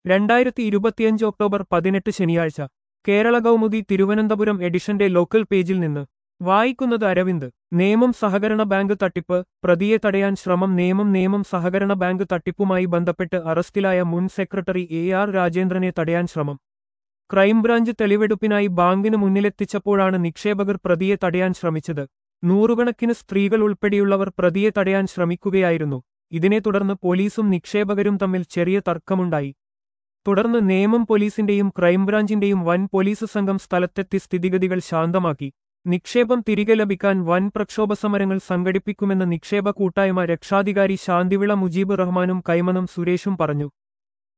രണ്ടായിരത്തി ഇരുപത്തിയഞ്ച് ഒക്ടോബർ പതിനെട്ട് ശനിയാഴ്ച കേരള കൗമുദി തിരുവനന്തപുരം എഡിഷന്റെ ലോക്കൽ പേജിൽ നിന്ന് വായിക്കുന്നത് അരവിന്ദ് നേമം സഹകരണ ബാങ്ക് തട്ടിപ്പ് പ്രതിയെ തടയാൻ ശ്രമം നേമം നേമം സഹകരണ ബാങ്ക് തട്ടിപ്പുമായി ബന്ധപ്പെട്ട് അറസ്റ്റിലായ മുൻ സെക്രട്ടറി എ ആർ രാജേന്ദ്രനെ തടയാൻ ശ്രമം ക്രൈംബ്രാഞ്ച് തെളിവെടുപ്പിനായി ബാങ്കിന് മുന്നിലെത്തിച്ചപ്പോഴാണ് നിക്ഷേപകർ പ്രതിയെ തടയാൻ ശ്രമിച്ചത് നൂറുകണക്കിന് സ്ത്രീകൾ ഉൾപ്പെടെയുള്ളവർ പ്രതിയെ തടയാൻ ശ്രമിക്കുകയായിരുന്നു ഇതിനെ തുടർന്ന് പോലീസും നിക്ഷേപകരും തമ്മിൽ ചെറിയ തർക്കമുണ്ടായി തുടർന്ന് നേമം പോലീസിന്റെയും ക്രൈംബ്രാഞ്ചിന്റെയും വൻ പോലീസ് സംഘം സ്ഥലത്തെത്തി സ്ഥിതിഗതികൾ ശാന്തമാക്കി നിക്ഷേപം തിരികെ ലഭിക്കാൻ വൻ പ്രക്ഷോഭ സമരങ്ങൾ സംഘടിപ്പിക്കുമെന്ന് നിക്ഷേപ കൂട്ടായ്മ രക്ഷാധികാരി ശാന്തിവിള മുജീബ് റഹ്മാനും കൈമനം സുരേഷും പറഞ്ഞു